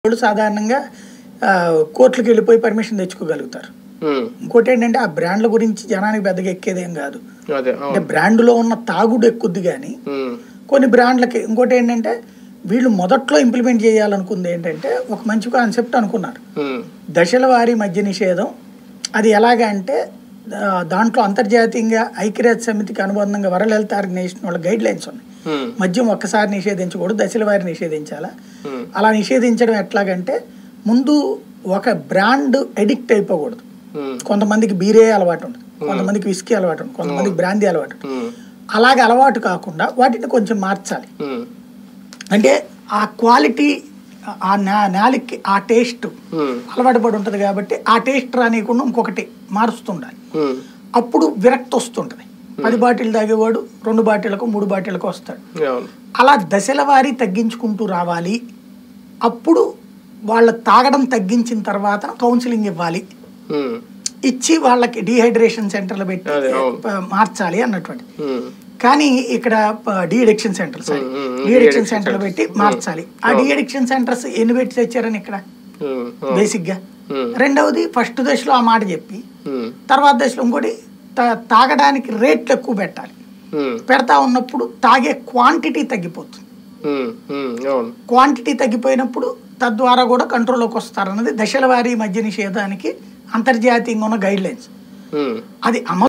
వాళ్ళు సాధారణంగా ఆ, కోర్టులకు వెళ్ళిపోయి పర్మిషన్ తెచ్చుకోగలుగుతారు ఉమ్, ఇంకోటి ఏంటంటే ఆ బ్రాండ్ల గురించి జనానికి పెద్దగా ఎక్కేదేం కాదు అదే అంటే అవును బ్రాండ్లో ఉన్న తాగుడు ఎక్కుద్ది కానీ ఉమ్, కొన్ని బ్రాండ్లకి ఇంకోటి ఏంటంటే వీళ్ళు మొదట్లో ఇంప్లిమెంట్ చేయాలనుకుంది ఏంటంటే ఒక మంచి కాన్సెప్ట్ అనుకున్నారు ఉమ్, దశల వారీ మద్య నిషేధం అది ఎలాగ అంటే ఆ, దాంట్లో అంతర్జాతీయంగా ఐక్యరాజ్య సమితికి అనుబంధంగా వరల్డ్ హెల్త్ ఆర్గనైజేషన్ వాళ్ళ గైడ్ లైన్స్ ఉన్నాయి ఉమ్, మద్యం ఒక్కసారి నిషేధించకూడదు దశల వారి నిషేధించాలా ఉమ్, అలా నిషేధించడం ఎట్లాగంటే ముందు ఒక బ్రాండ్ ఎడిక్ట్ అయిపోకూడదు ఉమ్, కొంతమందికి బీరే అలవాటు ఉంటుంది కొంతమందికి విస్కీ అలవాటు ఉంటుంది కొంతమందికి బ్రాందీ అలవాటు ఉంటుంది ఉమ్, అలాగే అలవాటు కాకుండా వాటిని కొంచెం మార్చాలి ఉమ్, అంటే ఆ క్వాలిటీ ఆ నా నాలికి ఆ టేస్ట్ ఉమ్, అలవాటు పడి ఉంటుంది కాబట్టి ఆ టేస్ట్ రానియకుండా ఇంకొకటి మారుస్తుండాలి ఉమ్, అప్పుడు విరక్తి వస్తుంటుంది పది బాటిల్ తాగేవాడు రెండు బాటిళ్లకు మూడు బాటిళ్లకు వస్తాడు అవును అలా దశల వారీ తగ్గించుకుంటూ రావాలి అప్పుడు వాళ్ళ తాగడం తగ్గించిన తర్వాత కౌన్సిలింగ్ ఇవ్వాలి ఉమ్, ఇచ్చి వాళ్ళకి డీహైడ్రేషన్ సెంటర్లు పెట్టి అదే, అవును. ప- మార్చాలి అన్నటువంటి ఉమ్, కానీ ఇక్కడ de addiction centre sir um, um, de addiction de-addiction సెంటర్లు centers. పెట్టి మార్చాలి ఆ డీ అడిక్షన్ సెంటర్స్ ఎన్ని పెట్టి తెచ్చారని ఇక్కడ ఉమ్, అవును. బేసిక్ గా ఉమ్, రెండవది ఫస్ట్ దశలో ఆ మాట చెప్పి ఉమ్, తర్వాత దశలో ఇంకోటి తా- తాగడానికి రేట్లు ఎక్కువ పెట్టాలి ఉమ్, పెడతా ఉన్నప్పుడు తాగే క్వాంటిటీ తగ్గిపోతుంది ఉమ్, ఉమ్, అవును క్వాంటిటీ తగ్గిపోయినప్పుడు తద్వారా కూడా కంట్రోల్లోకి వస్తారన్నది దశల వారీ మద్య నిషేధానికి అంతర్జాతీయంగా ఉన్న గైడ్ లైన్స్ ఉమ్, అది అమలు